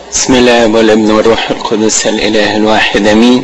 بسم الله والابن والروح القدس الاله الواحد امين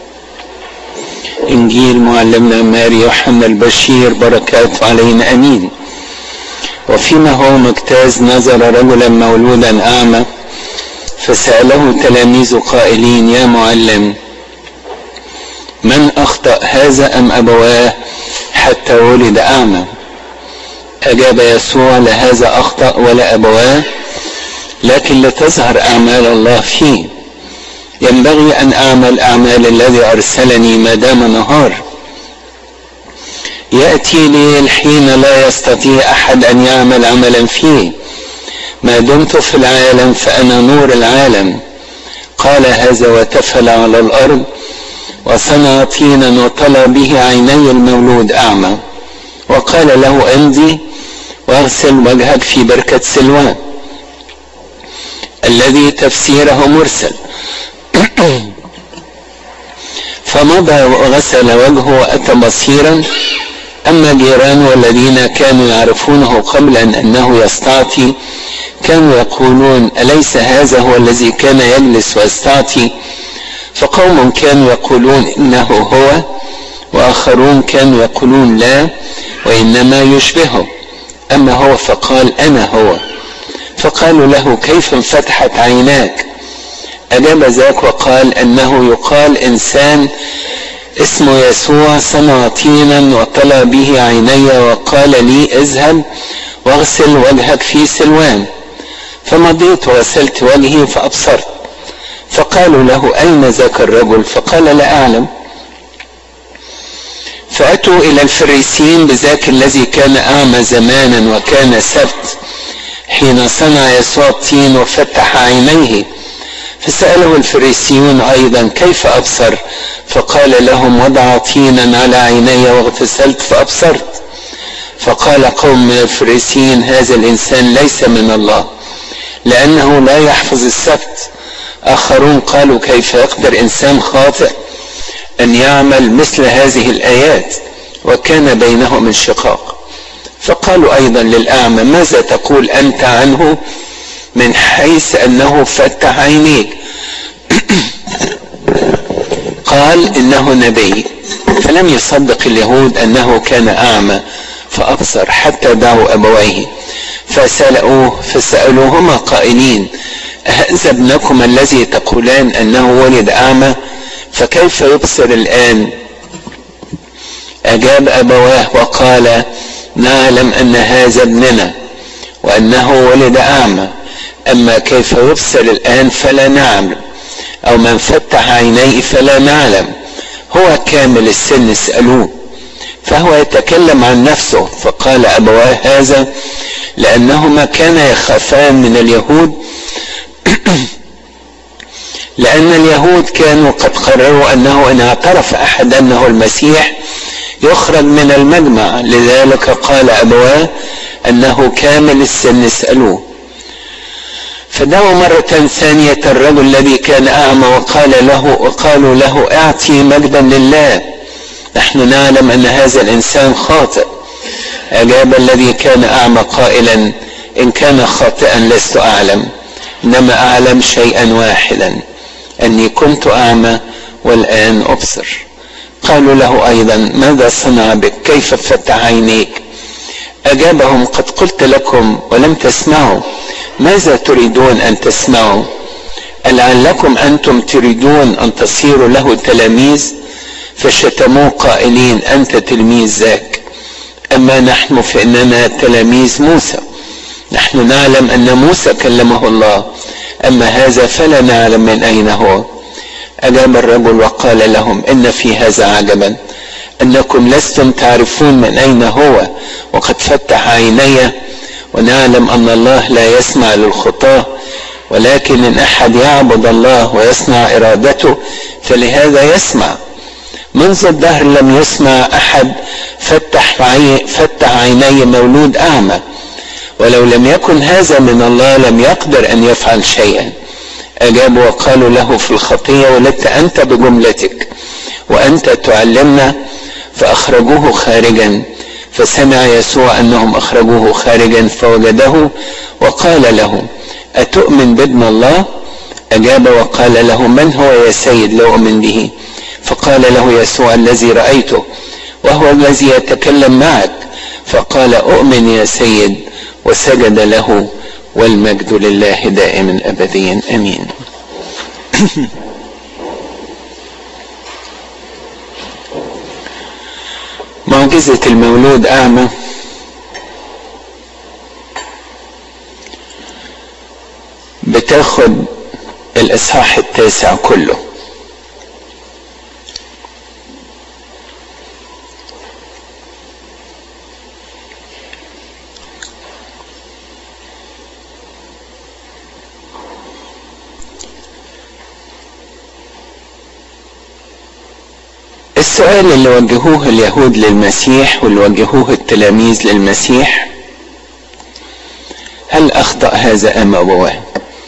انجيل معلمنا ماري يوحنا البشير بركاته علينا امين وفيما هو مجتاز نظر رجلا مولودا اعمى فساله تلاميذ قائلين يا معلم من اخطا هذا ام ابواه حتى ولد اعمى اجاب يسوع لهذا اخطا ولا ابواه لكن لتظهر اعمال الله فيه ينبغي ان اعمل اعمال الذي ارسلني ما دام نهار ياتي لي الحين لا يستطيع احد ان يعمل عملا فيه ما دمت في العالم فانا نور العالم قال هذا وتفل على الارض وصنع طينا وطلى به عيني المولود اعمى وقال له امضي واغسل وجهك في بركه سلوان الذي تفسيره مرسل فمضى وغسل وجهه واتى بصيرا اما جيرانه الذين كانوا يعرفونه قبل انه يستعطي كانوا يقولون اليس هذا هو الذي كان يجلس ويستعطي فقوم كانوا يقولون انه هو واخرون كانوا يقولون لا وانما يشبهه اما هو فقال انا هو فقالوا له كيف انفتحت عيناك اجاب ذاك وقال انه يقال انسان اسمه يسوع صنع طينا وطلى به عيني وقال لي اذهب واغسل وجهك في سلوان فمضيت وغسلت وجهي فابصرت فقالوا له اين ذاك الرجل فقال لا اعلم فاتوا الى الفريسيين بذاك الذي كان اعمى زمانا وكان سبت حين صنع يسوع الطين وفتح عينيه فسأله الفريسيون أيضا كيف أبصر فقال لهم وضع طينا على عيني واغتسلت فأبصرت فقال قوم من الفريسيين هذا الإنسان ليس من الله لأنه لا يحفظ السبت آخرون قالوا كيف يقدر إنسان خاطئ أن يعمل مثل هذه الآيات وكان بينهم انشقاق فقالوا ايضا للاعمى ماذا تقول انت عنه من حيث انه فتح عينيك قال انه نبي فلم يصدق اليهود انه كان اعمى فابصر حتى دعوا ابويه فسالوه فسالوهما قائلين أهذا ابنكما الذي تقولان انه ولد اعمى فكيف يبصر الان اجاب ابواه وقال نعلم ان هذا ابننا وانه ولد اعمى اما كيف يبصر الان فلا نعلم او من فتح عينيه فلا نعلم هو كامل السن اسالوه فهو يتكلم عن نفسه فقال ابواه هذا لانهما كانا يخافان من اليهود لان اليهود كانوا قد قرروا انه ان اعترف احد انه المسيح يخرج من المجمع لذلك قال أبواه أنه كامل السن اسألوه فدعوا مرة ثانية الرجل الذي كان أعمى وقال له وقالوا له اعطي مجدا لله نحن نعلم أن هذا الإنسان خاطئ أجاب الذي كان أعمى قائلا إن كان خاطئا لست أعلم إنما أعلم شيئا واحدا أني كنت أعمى والآن أبصر قالوا له ايضا ماذا صنع بك كيف فتح عينيك اجابهم قد قلت لكم ولم تسمعوا ماذا تريدون ان تسمعوا لعلكم انتم تريدون ان تصيروا له تلاميذ فشتموه قائلين انت تلميذ ذاك اما نحن فاننا تلاميذ موسى نحن نعلم ان موسى كلمه الله اما هذا فلا نعلم من اين هو أجاب الرجل وقال لهم إن في هذا عجبا أنكم لستم تعرفون من أين هو وقد فتح عيني ونعلم أن الله لا يسمع للخطاة ولكن إن أحد يعبد الله ويصنع إرادته فلهذا يسمع منذ الدهر لم يسمع أحد فتح, فتح عيني مولود أعمى ولو لم يكن هذا من الله لم يقدر أن يفعل شيئا أجابوا وقالوا له في الخطية ولدت أنت بجملتك وأنت تعلمنا فأخرجوه خارجا فسمع يسوع أنهم أخرجوه خارجا فوجده وقال له أتؤمن بابن الله أجاب وقال له من هو يا سيد لا أؤمن به فقال له يسوع الذي رأيته وهو الذي يتكلم معك فقال أؤمن يا سيد وسجد له والمجد لله دائما أبديا أمين معجزة المولود أعمى بتاخد الإصحاح التاسع كله السؤال اللي وجهوه اليهود للمسيح واللي وجهوه التلاميذ للمسيح هل أخطأ هذا أم أبواه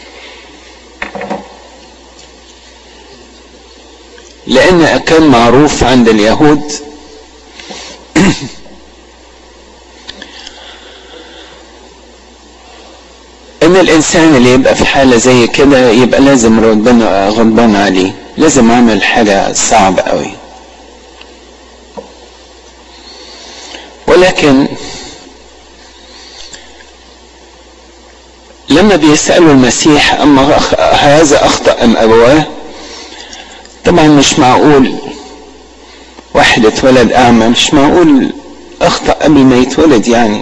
لأن كان معروف عند اليهود ان الانسان اللي يبقى في حالة زي كده يبقى لازم ربنا غضبان عليه لازم عمل حاجة صعبة قوي ولكن لما بيسألوا المسيح أما هذا أخطأ أم أبواه طبعا مش معقول واحد اتولد أعمى مش معقول أخطأ قبل ما يتولد يعني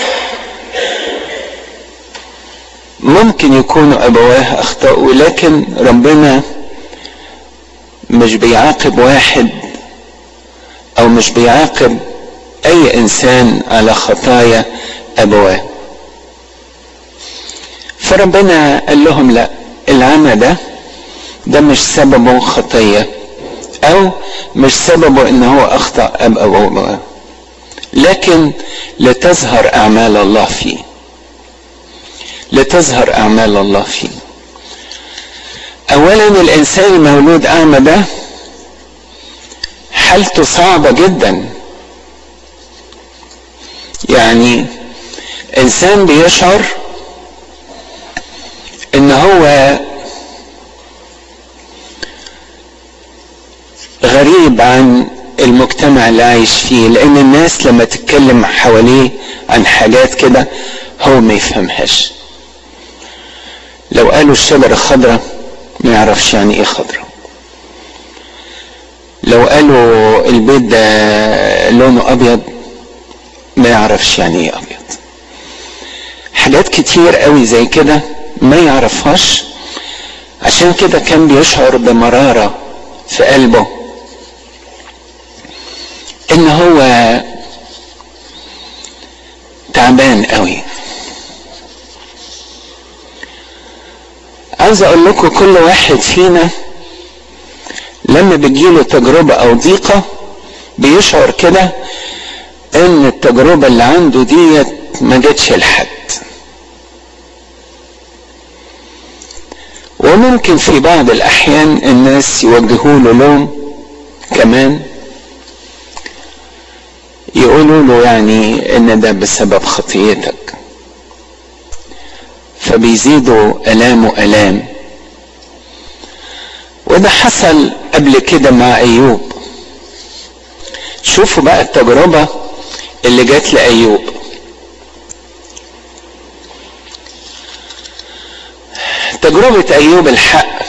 ممكن يكونوا أبواه أخطأوا لكن ربنا مش بيعاقب واحد أو مش بيعاقب اي انسان على خطايا ابواه فربنا قال لهم لا العمى ده ده مش سببه خطية او مش سببه ان هو اخطأ اب ابوه لكن لتظهر اعمال الله فيه لتظهر اعمال الله فيه اولا الانسان المولود اعمى ده حالته صعبة جدا يعني انسان بيشعر ان هو غريب عن المجتمع اللي عايش فيه لان الناس لما تتكلم حواليه عن حاجات كده هو ما يفهمهاش لو قالوا الشجرة خضرة ما يعرفش يعني ايه خضرة لو قالوا البيت ده لونه ابيض ما يعرفش يعني ايه ابيض حاجات كتير قوي زي كده ما يعرفهاش عشان كده كان بيشعر بمرارة في قلبه ان هو تعبان قوي عايز اقول لكم كل واحد فينا لما بتجيله تجربة او ضيقة بيشعر كده ان التجربة اللي عنده ديت ما جتش لحد وممكن في بعض الاحيان الناس يوجهوا له لوم كمان يقولوا له يعني ان ده بسبب خطيتك فبيزيدوا الامه الام وده حصل قبل كده مع ايوب شوفوا بقى التجربة اللي جت لأيوب تجربة أيوب الحق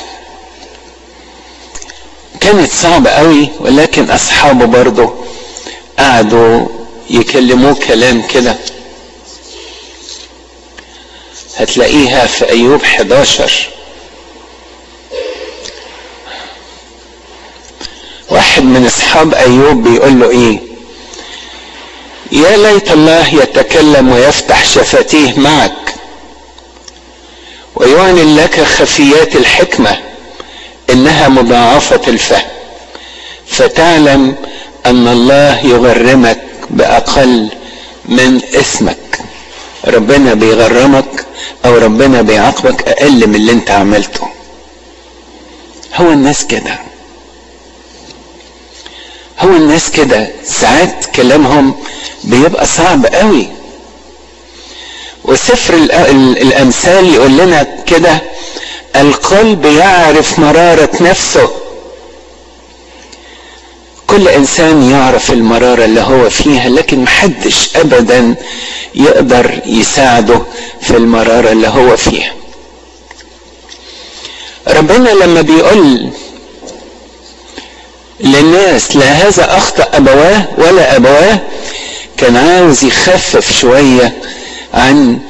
كانت صعبة قوي ولكن أصحابه برضه قعدوا يكلموه كلام كده هتلاقيها في أيوب 11 واحد من أصحاب أيوب بيقول له إيه يا ليت الله يتكلم ويفتح شفتيه معك ويعلن لك خفيات الحكمة إنها مضاعفة الفهم فتعلم أن الله يغرمك بأقل من اسمك ربنا بيغرمك أو ربنا بيعاقبك أقل من اللي أنت عملته هو الناس كده هو الناس كده ساعات كلامهم بيبقى صعب قوي وسفر الامثال يقول لنا كده القلب يعرف مرارة نفسه كل انسان يعرف المرارة اللي هو فيها لكن محدش ابدا يقدر يساعده في المرارة اللي هو فيها ربنا لما بيقول للناس لا هذا اخطأ ابواه ولا ابواه كان عاوز يخفف شوية عن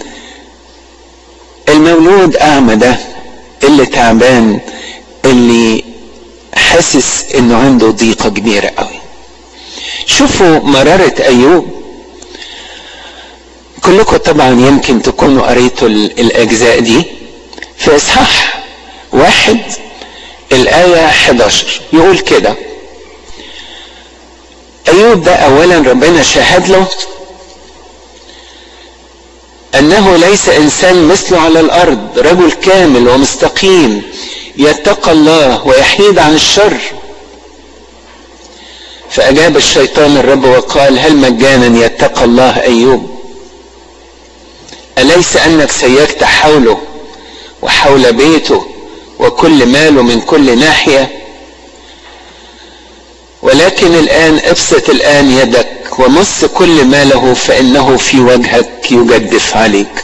المولود اعمى ده اللي تعبان اللي حاسس انه عنده ضيقة كبيرة قوي شوفوا مرارة ايوب كلكم طبعا يمكن تكونوا قريتوا الاجزاء دي في اصحاح واحد الاية 11 يقول كده ايوب ده اولا ربنا شهد له انه ليس انسان مثله على الارض رجل كامل ومستقيم يتقى الله ويحيد عن الشر فاجاب الشيطان الرب وقال هل مجانا يتقى الله ايوب اليس انك سيكت حوله وحول بيته وكل ماله من كل ناحيه ولكن الآن ابسط الآن يدك ومص كل ما له فإنه في وجهك يجدف عليك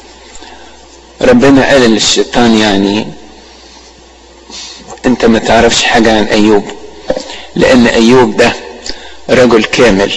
ربنا قال للشيطان يعني انت ما تعرفش حاجة عن ايوب لان ايوب ده رجل كامل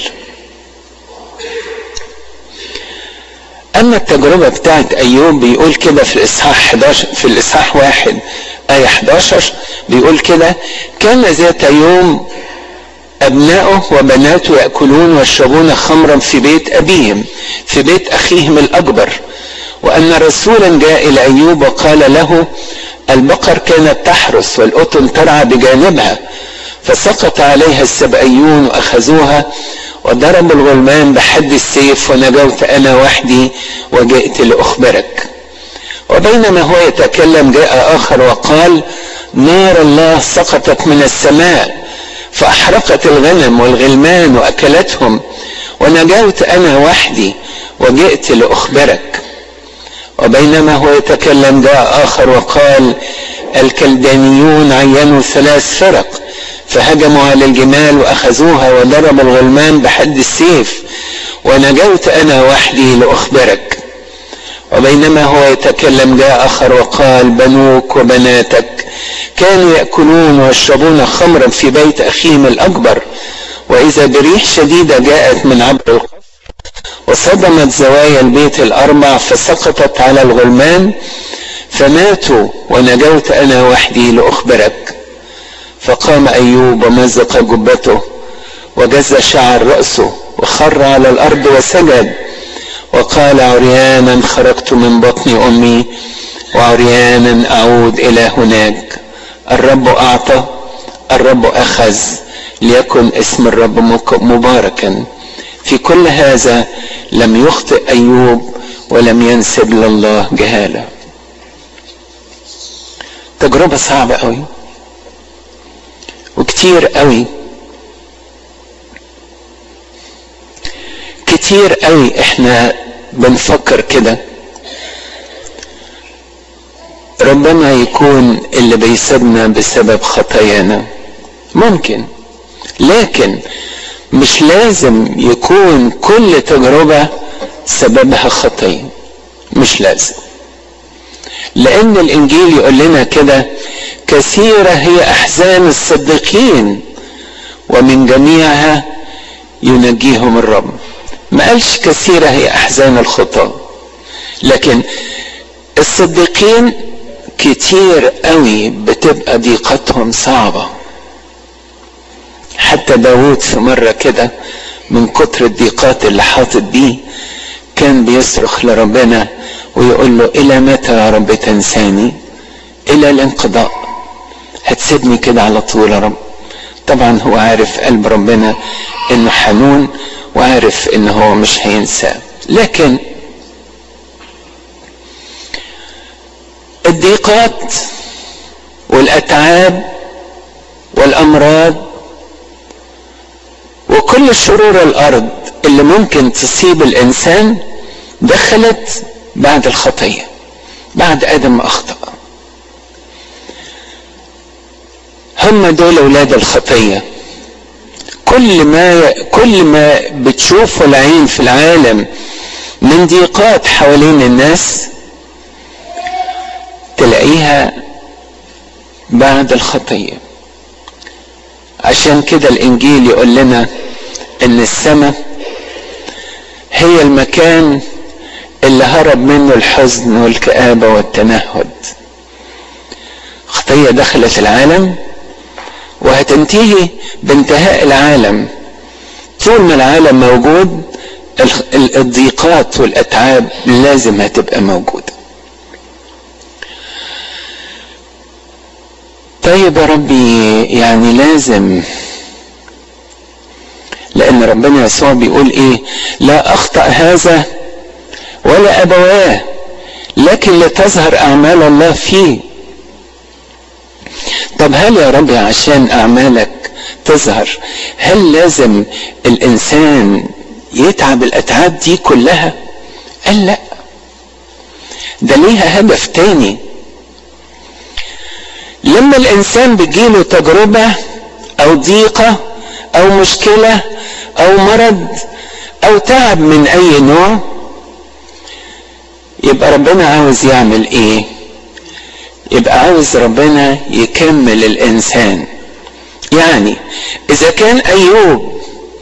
اما التجربة بتاعت ايوب بيقول كده في الاصحاح 11 في الاصحاح واحد ايه 11 بيقول كده كان ذات يوم أبناؤه وبناته يأكلون ويشربون خمرا في بيت أبيهم في بيت أخيهم الأكبر وأن رسولا جاء إلى أيوب وقال له البقر كانت تحرس والأطن ترعى بجانبها فسقط عليها السبعيون وأخذوها وضربوا الغلمان بحد السيف ونجوت أنا وحدي وجئت لأخبرك وبينما هو يتكلم جاء آخر وقال نار الله سقطت من السماء فأحرقت الغنم والغلمان وأكلتهم ونجوت أنا وحدي وجئت لأخبرك وبينما هو يتكلم جاء آخر وقال الكلدانيون عينوا ثلاث فرق فهجموا على الجمال وأخذوها وضربوا الغلمان بحد السيف ونجوت أنا وحدي لأخبرك وبينما هو يتكلم جاء آخر وقال بنوك وبناتك كانوا يأكلون ويشربون خمرا في بيت أخيهم الأكبر وإذا بريح شديدة جاءت من عبر القصر وصدمت زوايا البيت الأربع فسقطت على الغلمان فماتوا ونجوت أنا وحدي لأخبرك فقام أيوب ومزق جبته وجز شعر رأسه وخر على الأرض وسجد وقال عريانا خرجت من بطن أمي وعريانا أعود إلى هناك الرب أعطى الرب أخذ ليكن اسم الرب مباركا في كل هذا لم يخطئ أيوب ولم ينسب لله جهالة تجربة صعبة قوي وكتير قوي كتير قوي احنا بنفكر كده ربما يكون اللي بيسيبنا بسبب خطايانا ممكن لكن مش لازم يكون كل تجربة سببها خطية مش لازم لأن الإنجيل يقول لنا كده كثيرة هي أحزان الصديقين ومن جميعها ينجيهم الرب ما قالش كثيرة هي أحزان الخطاة لكن الصديقين كتير قوي بتبقى ضيقتهم صعبة حتى داود في مرة كده من كتر الضيقات اللي حاطط بيه كان بيصرخ لربنا ويقول له إلى متى يا رب تنساني إلى الانقضاء هتسيبني كده على طول يا رب طبعا هو عارف قلب ربنا انه حنون وعارف ان هو مش هينساه لكن الضيقات والاتعاب والامراض وكل شرور الارض اللي ممكن تصيب الانسان دخلت بعد الخطيه بعد ادم ما اخطا هم دول اولاد الخطيه كل ما كل ما بتشوفه العين في العالم من ضيقات حوالين الناس تلاقيها بعد الخطيه عشان كده الانجيل يقول لنا ان السماء هي المكان اللي هرب منه الحزن والكآبة والتنهد خطية دخلت العالم وهتنتهي بانتهاء العالم طول ما العالم موجود الضيقات والأتعاب لازم هتبقى موجودة طيب يا ربي يعني لازم لأن ربنا يسوع بيقول إيه لا أخطأ هذا ولا أبواه لكن لتظهر أعمال الله فيه طب هل يا ربي عشان أعمالك تظهر هل لازم الإنسان يتعب الأتعاب دي كلها قال لا ده ليها هدف تاني لما الإنسان بيجيله تجربة أو ضيقة أو مشكلة أو مرض أو تعب من أي نوع يبقى ربنا عاوز يعمل ايه يبقى عاوز ربنا يكمل الانسان يعني اذا كان ايوب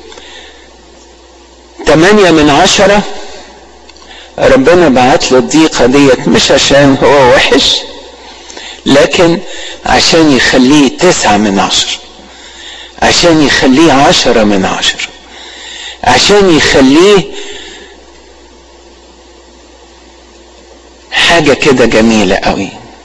تمانية من عشرة ربنا بعت له الضيقة ديت مش عشان هو وحش لكن عشان يخليه تسعة من عشرة عشان يخليه عشرة من عشرة عشان يخليه حاجة كده جميلة قوي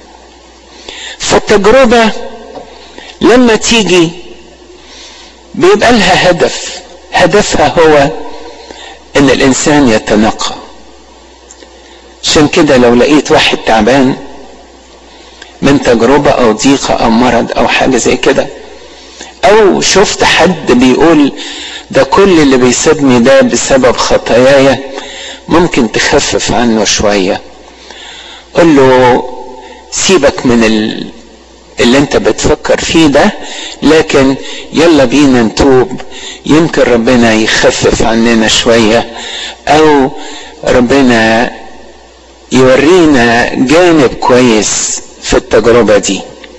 فالتجربة لما تيجي بيبقى لها هدف هدفها هو ان الانسان يتنقى عشان كده لو لقيت واحد تعبان من تجربة او ضيقة او مرض او حاجة زي كده او شفت حد بيقول ده كل اللي بيصيبني ده بسبب خطاياي ممكن تخفف عنه شويه قل له سيبك من ال... اللي انت بتفكر فيه ده لكن يلا بينا نتوب يمكن ربنا يخفف عننا شوية او ربنا يورينا جانب كويس في التجربة دي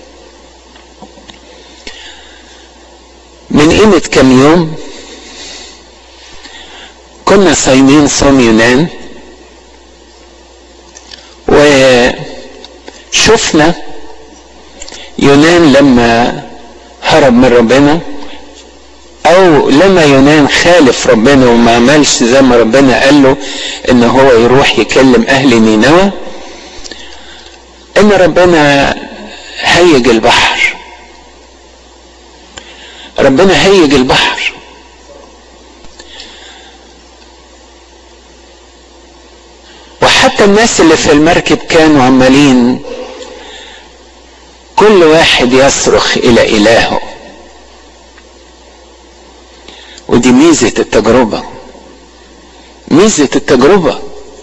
من قيمة كم يوم كنا صايمين صوم يونان وشفنا يونان لما هرب من ربنا او لما يونان خالف ربنا وما عملش زي ما ربنا قال له ان هو يروح يكلم اهل نينوى ان ربنا هيج البحر ربنا هيج البحر وحتى الناس اللي في المركب كانوا عمالين كل واحد يصرخ الى الهه ودي ميزه التجربه ميزه التجربه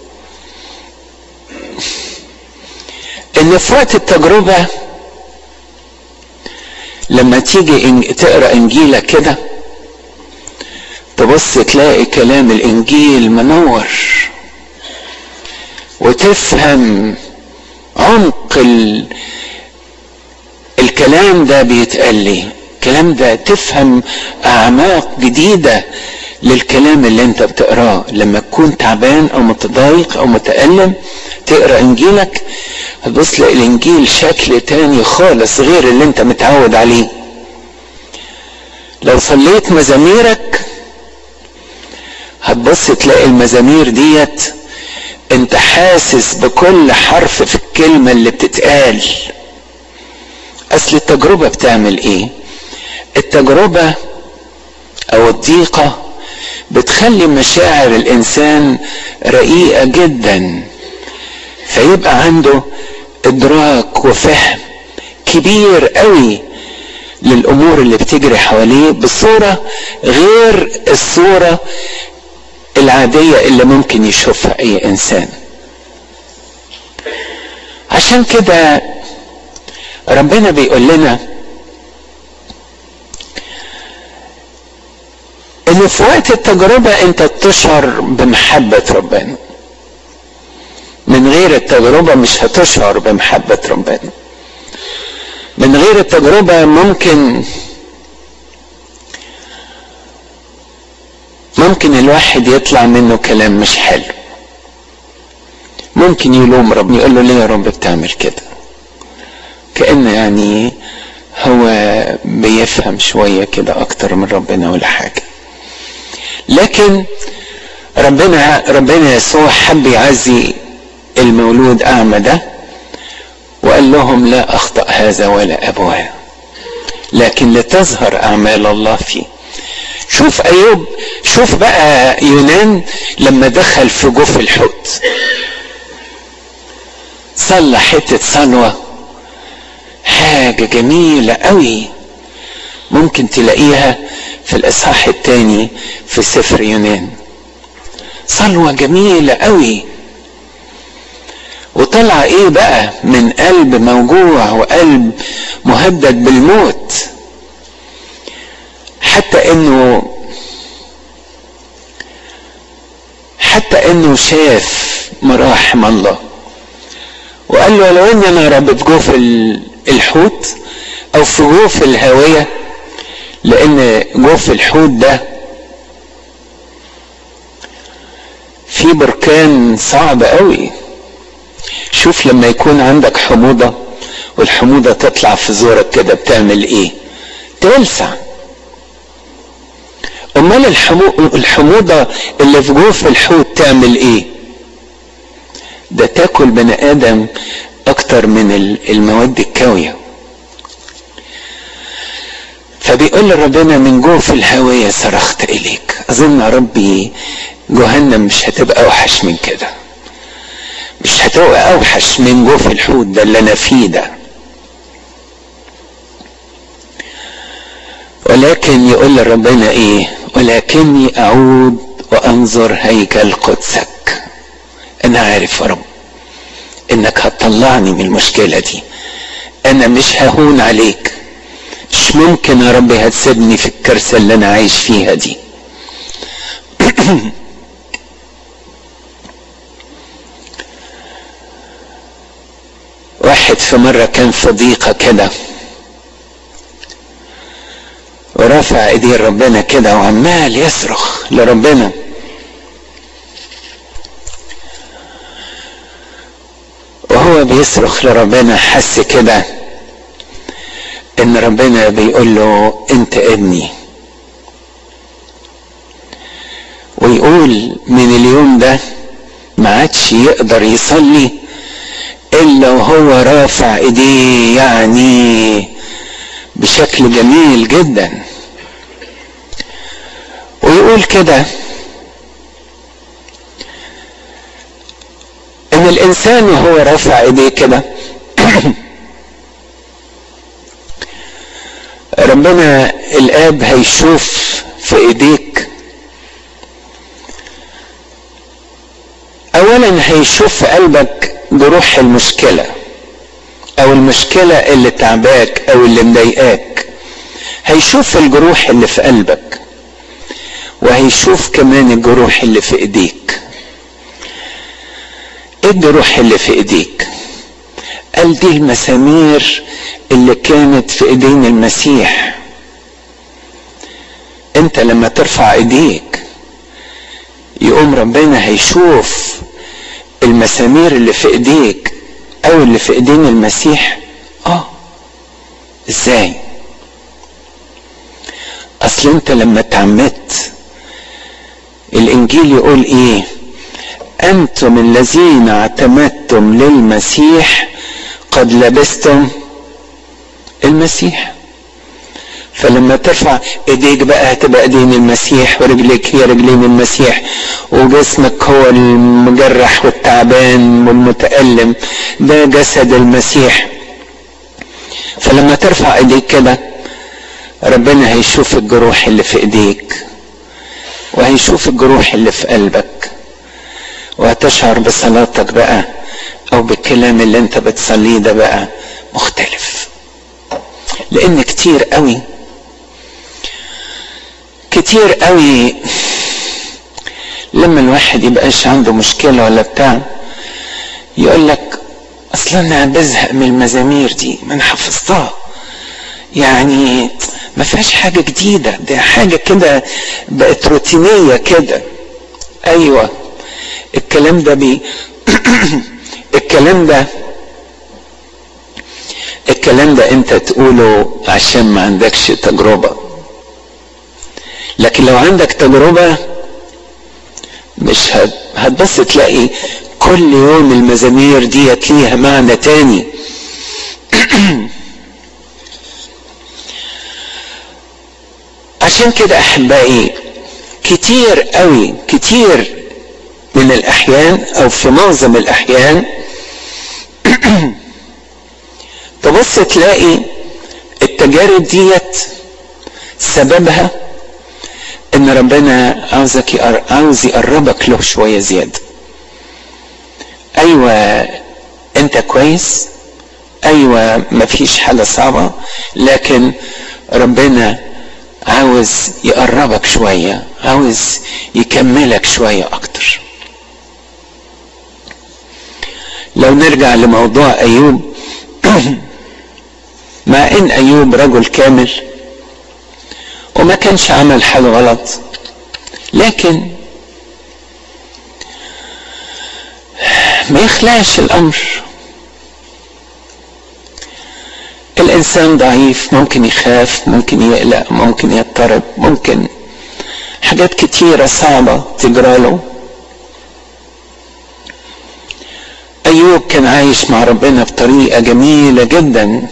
ان في وقت التجربه لما تيجي تقرا انجيلك كده تبص تلاقي كلام الانجيل منور وتفهم عمق ال... الكلام ده بيتقال لي الكلام ده تفهم اعماق جديده للكلام اللي انت بتقراه لما تكون تعبان او متضايق او متألم تقرا انجيلك هتبص تلاقي الانجيل شكل تاني خالص غير اللي انت متعود عليه لو صليت مزاميرك هتبص تلاقي المزامير ديت انت حاسس بكل حرف في الكلمة اللي بتتقال اصل التجربة بتعمل ايه التجربة او الضيقة بتخلي مشاعر الانسان رقيقة جدا فيبقى عنده ادراك وفهم كبير قوي للامور اللي بتجري حواليه بصورة غير الصورة العادية اللي ممكن يشوفها اي انسان عشان كده ربنا بيقول لنا ان في وقت التجربة انت تشعر بمحبة ربنا من غير التجربة مش هتشعر بمحبة ربنا من غير التجربة ممكن ممكن الواحد يطلع منه كلام مش حلو ممكن يلوم ربنا يقول له ليه يا رب بتعمل كده كأنه يعني هو بيفهم شوية كده أكتر من ربنا ولا حاجة لكن ربنا ربنا يسوع حب يعزي المولود أعمى ده وقال لهم لا أخطأ هذا ولا أبواه لكن لتظهر أعمال الله فيه شوف أيوب شوف بقى يونان لما دخل في جوف الحوت صلى حتة صلوة حاجة جميلة قوي ممكن تلاقيها في الإصحاح الثاني في سفر يونان صلوة جميلة قوي وطلع ايه بقى من قلب موجوع وقلب مهدد بالموت حتى انه حتى انه شاف مراحم الله وقال له لو اني انا رب في جوف الحوت او في جوف الهاويه لان جوف الحوت ده في بركان صعب قوي شوف لما يكون عندك حموضة والحموضة تطلع في زورك كده بتعمل ايه تلسع امال الحموضة اللي في جوف الحوت تعمل ايه ده تاكل بني ادم اكتر من المواد الكاوية فبيقول ربنا من جوف الهاوية صرخت اليك اظن ربي جهنم مش هتبقى اوحش من كده مش هتبقى اوحش من جوف الحوت ده اللي انا فيه ده ولكن يقول لربنا ايه ولكني اعود وانظر هيكل قدسك انا عارف يا رب انك هتطلعني من المشكله دي انا مش ههون عليك مش ممكن يا رب هتسيبني في الكارثه اللي انا عايش فيها دي واحد في مرة كان في ضيقة كده ورافع ايديه ربنا كده وعمال يصرخ لربنا وهو بيصرخ لربنا حس كده ان ربنا بيقول له انت ابني ويقول من اليوم ده ما عادش يقدر يصلي الا وهو رافع ايديه يعني بشكل جميل جدا ويقول كده ان الانسان وهو رافع ايديه كده ربنا الاب هيشوف في ايديك اولا هيشوف في قلبك جروح المشكلة او المشكلة اللي تعباك او اللي مضايقاك هيشوف الجروح اللي في قلبك وهيشوف كمان الجروح اللي في ايديك ايه الجروح اللي في ايديك قال دي المسامير اللي كانت في ايدين المسيح انت لما ترفع ايديك يقوم ربنا هيشوف المسامير اللي في ايديك او اللي في ايدين المسيح اه ازاي اصل انت لما اتعمدت الانجيل يقول ايه انتم الذين اعتمدتم للمسيح قد لبستم المسيح فلما ترفع ايديك بقى هتبقى ايدين المسيح ورجليك هي رجلين المسيح وجسمك هو المجرح والتعبان والمتألم ده جسد المسيح فلما ترفع ايديك كده ربنا هيشوف الجروح اللي في ايديك وهيشوف الجروح اللي في قلبك وهتشعر بصلاتك بقى او بالكلام اللي انت بتصليه ده بقى مختلف لان كتير قوي كتير قوي لما الواحد يبقاش عنده مشكلة ولا بتاع يقول لك اصلا انا بزهق من المزامير دي ما انا حفظتها يعني ما فيهاش حاجة جديدة ده حاجة كده بقت روتينية كده ايوه الكلام ده بي الكلام ده الكلام ده انت تقوله عشان ما عندكش تجربة لكن لو عندك تجربة مش هتبص تلاقي كل يوم المزامير ديت ليها معنى تاني عشان كده احبائي كتير قوي كتير من الاحيان او في معظم الاحيان تبص تلاقي التجارب ديت سببها ان ربنا عاوزك عاوز يقربك له شويه زياده ايوه انت كويس ايوه مفيش حاجه صعبه لكن ربنا عاوز يقربك شويه عاوز يكملك شويه اكتر لو نرجع لموضوع ايوب مع ان ايوب رجل كامل وما كانش عمل حاجه غلط لكن ما يخلاش الامر الانسان ضعيف ممكن يخاف ممكن يقلق ممكن يضطرب ممكن حاجات كتيرة صعبة تجراله ايوب كان عايش مع ربنا بطريقة جميلة جدا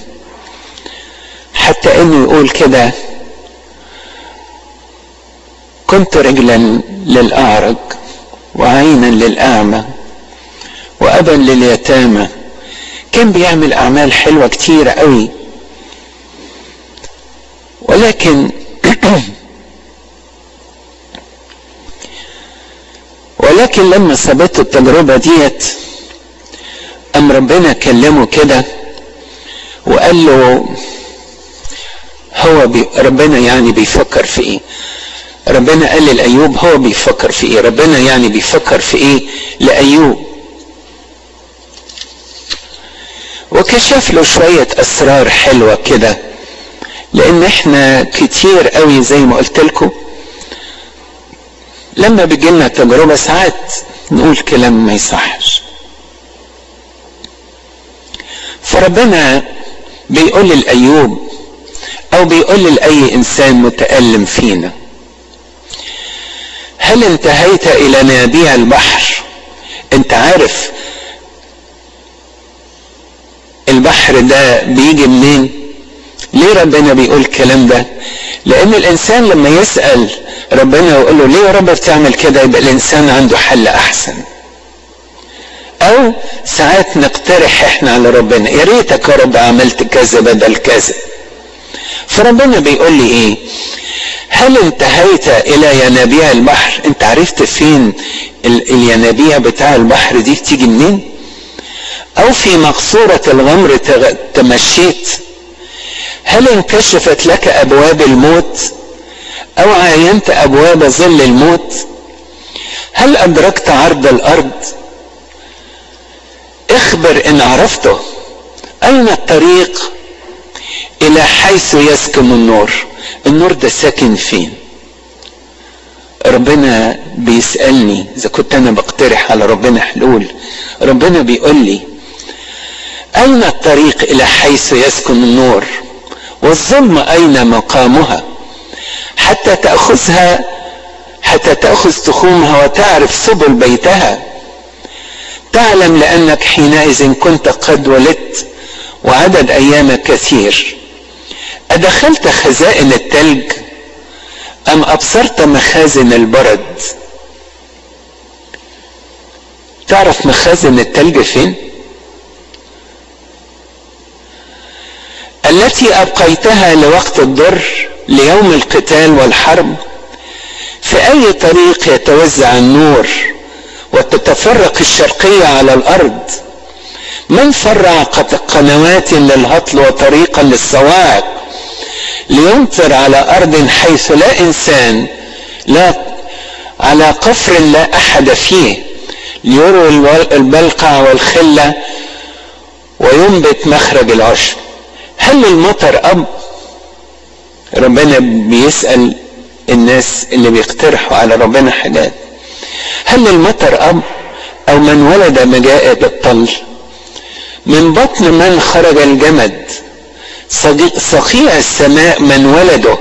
حتى انه يقول كده كنت رجلا للاعرج وعينا للاعمى وابا لليتامى كان بيعمل اعمال حلوه كتيره قوي ولكن ولكن لما سابته التجربه ديت ام ربنا كلمه كده وقال له هو بي ربنا يعني بيفكر في ايه ربنا قال لايوب هو بيفكر في ايه ربنا يعني بيفكر في ايه لايوب وكشف له شوية اسرار حلوة كده لان احنا كتير قوي زي ما قلت لكم لما بيجي لنا تجربة ساعات نقول كلام ما يصحش فربنا بيقول لأيوب او بيقول لأي انسان متألم فينا هل انتهيت الى نابيع البحر انت عارف البحر ده بيجي منين ليه ربنا بيقول الكلام ده لان الانسان لما يسأل ربنا ويقول له ليه يا رب بتعمل كده يبقى الانسان عنده حل احسن او ساعات نقترح احنا على ربنا يا ريتك يا رب عملت كذا بدل كذا فربنا بيقول لي ايه هل انتهيت الى ينابيع البحر انت عرفت فين الينابيع بتاع البحر دي تيجي منين او في مقصورة الغمر تمشيت هل انكشفت لك ابواب الموت او عاينت ابواب ظل الموت هل ادركت عرض الارض اخبر ان عرفته اين الطريق الى حيث يسكن النور النور ده ساكن فين ربنا بيسألني اذا كنت انا بقترح على ربنا حلول ربنا بيقول لي اين الطريق الى حيث يسكن النور والظلم اين مقامها حتى تأخذها حتى تأخذ تخومها وتعرف سبل بيتها تعلم لأنك حينئذ كنت قد ولدت وعدد أيامك كثير أدخلت خزائن التلج أم أبصرت مخازن البرد تعرف مخازن التلج فين التي أبقيتها لوقت الضر ليوم القتال والحرب في أي طريق يتوزع النور وتتفرق الشرقية على الأرض من فرع قنوات للهطل وطريقا للصواعق ليمطر على ارض حيث لا انسان لا على قفر لا احد فيه ليروي البلقع والخله وينبت مخرج العشب هل المطر اب ربنا بيسال الناس اللي بيقترحوا على ربنا حاجات هل المطر اب او من ولد مجائد الطل من بطن من خرج الجمد صقيع السماء من ولده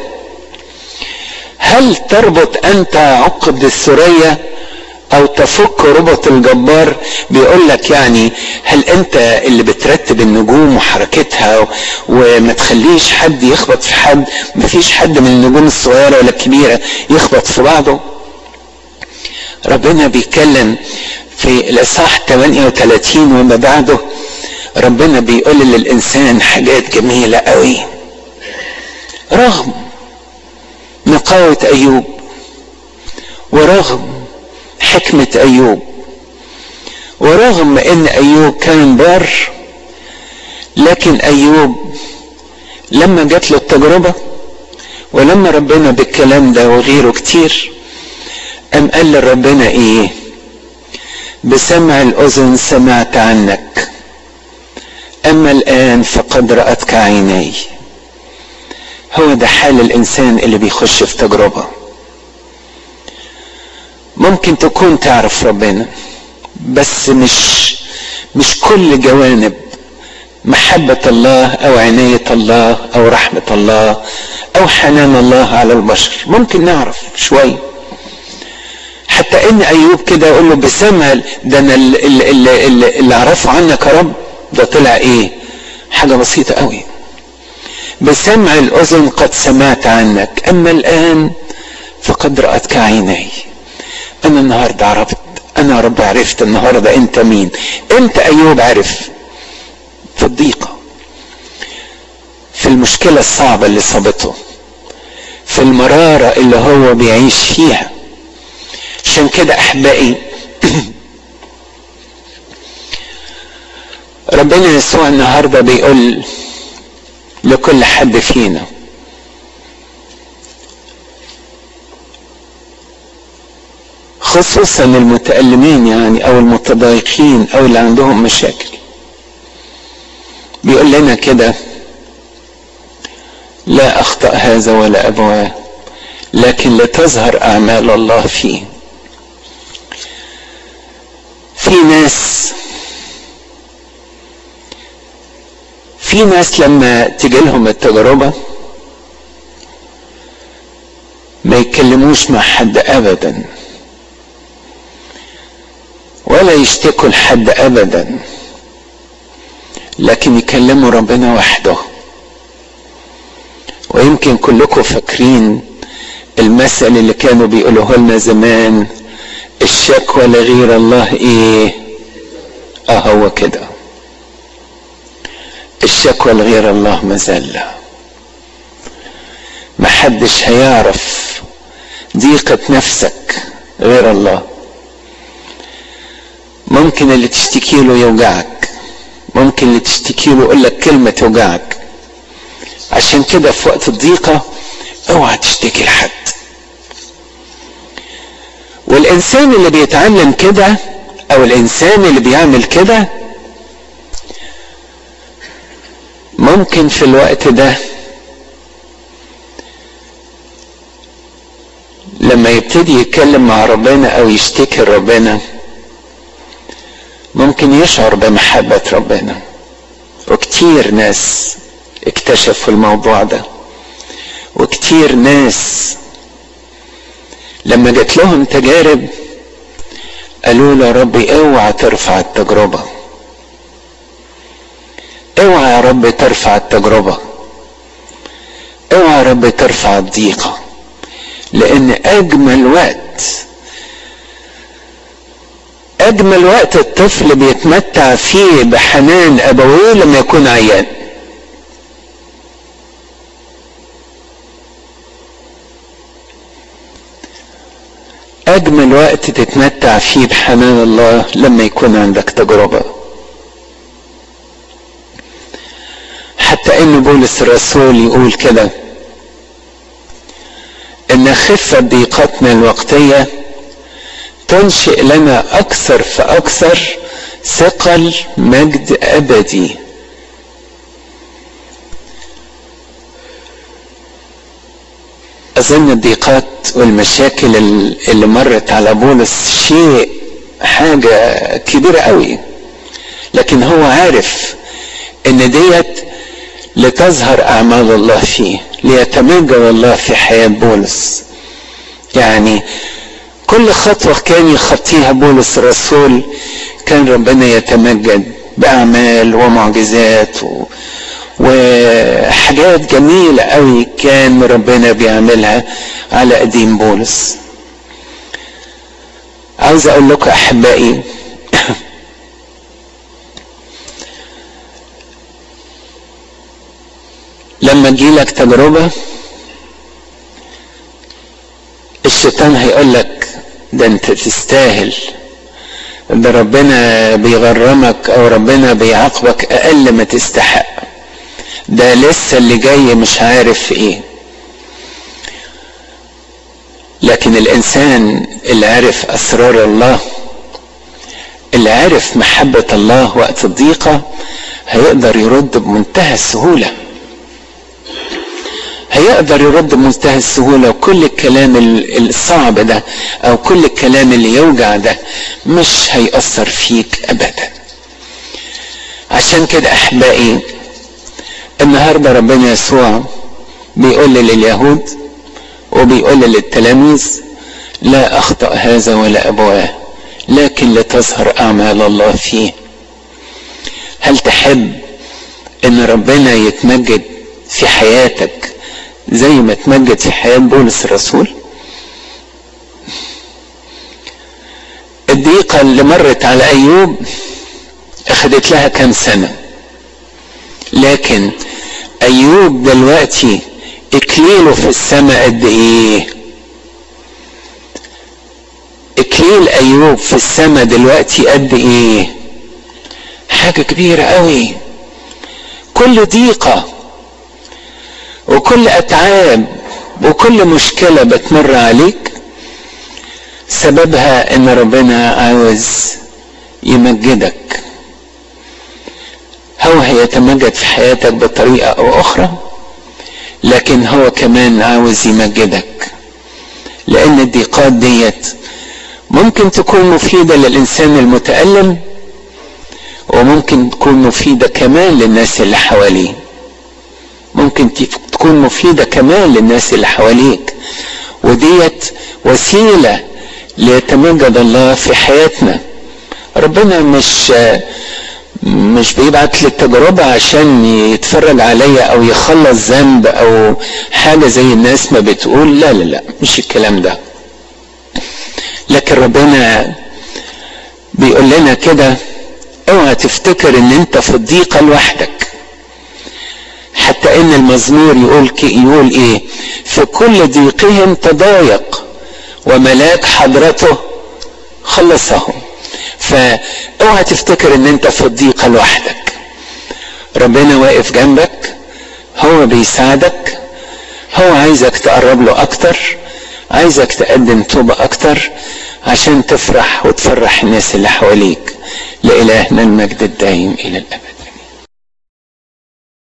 هل تربط انت عقد الثريا او تفك ربط الجبار بيقول لك يعني هل انت اللي بترتب النجوم وحركتها وما تخليش حد يخبط في حد مفيش حد من النجوم الصغيره ولا الكبيره يخبط في بعضه ربنا بيتكلم في الاصحاح 38 وما بعده ربنا بيقول للانسان حاجات جميله قوي رغم نقاوه ايوب ورغم حكمه ايوب ورغم ان ايوب كان بار لكن ايوب لما جات له التجربه ولما ربنا بالكلام ده وغيره كتير قام قال لربنا ايه بسمع الاذن سمعت عنك اما الان فقد راتك عيني هو ده حال الانسان اللي بيخش في تجربه ممكن تكون تعرف ربنا بس مش مش كل جوانب محبة الله أو عناية الله أو رحمة الله أو حنان الله على البشر ممكن نعرف شوي حتى إن أيوب كده يقول له بسمع ده أنا اللي, اللي, اللي أعرفه عنك يا رب ده طلع إيه حاجة بسيطة قوي بسمع الأذن قد سمعت عنك أما الآن فقد رأتك عيني أنا النهاردة عرفت أنا يا رب عرفت النهاردة أنت مين أنت أيوب عرف في الضيقة في المشكلة الصعبة اللي صابته في المرارة اللي هو بيعيش فيها عشان كده أحبائي ربنا يسوع النهاردة بيقول لكل حد فينا خصوصا المتألمين يعني او المتضايقين او اللي عندهم مشاكل بيقول لنا كده لا اخطأ هذا ولا ابواه لكن لتظهر اعمال الله فيه في ناس في ناس لما تجي لهم التجربه ما يتكلموش مع حد ابدا ولا يشتكوا لحد ابدا لكن يكلموا ربنا وحده ويمكن كلكم فاكرين المثل اللي كانوا بيقولوه لنا زمان الشكوى لغير الله ايه اه هو كده الشكوى لغير الله مذلة محدش هيعرف ضيقة نفسك غير الله ممكن اللي تشتكي له يوجعك ممكن اللي تشتكي له يقول لك كلمة توجعك عشان كده في وقت الضيقة اوعى تشتكي لحد والانسان اللي بيتعلم كده او الانسان اللي بيعمل كده ممكن في الوقت ده لما يبتدي يتكلم مع ربنا او يشتكي ربنا ممكن يشعر بمحبة ربنا وكتير ناس اكتشفوا الموضوع ده وكتير ناس لما جات لهم تجارب قالوا له يا ربي اوعى ترفع التجربة اوعى يا رب ترفع التجربة اوعى يا رب ترفع الضيقة لان اجمل وقت اجمل وقت الطفل بيتمتع فيه بحنان ابويه لما يكون عيان اجمل وقت تتمتع فيه بحنان الله لما يكون عندك تجربه حتى ان بولس الرسول يقول كده ان خفة ضيقتنا الوقتية تنشئ لنا اكثر فاكثر ثقل مجد ابدي اظن الضيقات والمشاكل اللي مرت على بولس شيء حاجة كبيرة قوي لكن هو عارف ان ديت لتظهر اعمال الله فيه ليتمجد الله في حياة بولس يعني كل خطوة كان يخطيها بولس الرسول كان ربنا يتمجد بأعمال ومعجزات و... وحاجات جميلة قوي كان ربنا بيعملها على قديم بولس عاوز اقول لكم احبائي لما تجيلك تجربة الشيطان هيقول لك ده انت تستاهل ده ربنا بيغرمك او ربنا بيعاقبك اقل ما تستحق ده لسه اللي جاي مش عارف ايه لكن الانسان اللي عرف اسرار الله اللي عرف محبة الله وقت الضيقة هيقدر يرد بمنتهى السهولة هيقدر يرد بمنتهى السهولة وكل الكلام الصعب ده او كل الكلام اللي يوجع ده مش هيأثر فيك ابدا عشان كده احبائي النهاردة ربنا يسوع بيقول لليهود وبيقول للتلاميذ لا اخطأ هذا ولا ابواه لكن لتظهر اعمال الله فيه هل تحب ان ربنا يتمجد في حياتك زي ما اتمجد في حياة بولس الرسول الضيقة اللي مرت على ايوب اخدت لها كام سنة لكن ايوب دلوقتي اكليله في السماء قد ايه اكليل ايوب في السماء دلوقتي قد ايه حاجة كبيرة قوي كل ضيقة وكل اتعاب وكل مشكلة بتمر عليك سببها ان ربنا عاوز يمجدك هو هيتمجد في حياتك بطريقة او اخرى لكن هو كمان عاوز يمجدك لان الضيقات ديت ممكن تكون مفيدة للانسان المتألم وممكن تكون مفيدة كمان للناس اللي حواليه ممكن تكون مفيدة كمان للناس اللي حواليك وديت وسيلة ليتمجد الله في حياتنا ربنا مش مش بيبعت لي التجربة عشان يتفرج عليا او يخلص ذنب او حاجة زي الناس ما بتقول لا لا لا مش الكلام ده لكن ربنا بيقول لنا كده اوعى تفتكر ان انت في الضيقة لوحدك حتى ان المزمور يقول يقول ايه في كل ضيقهم تضايق وملاك حضرته خلصهم فاوعى تفتكر ان انت في الضيقه لوحدك ربنا واقف جنبك هو بيساعدك هو عايزك تقرب له اكتر عايزك تقدم توبة اكتر عشان تفرح وتفرح الناس اللي حواليك لإلهنا المجد الدائم الى الابد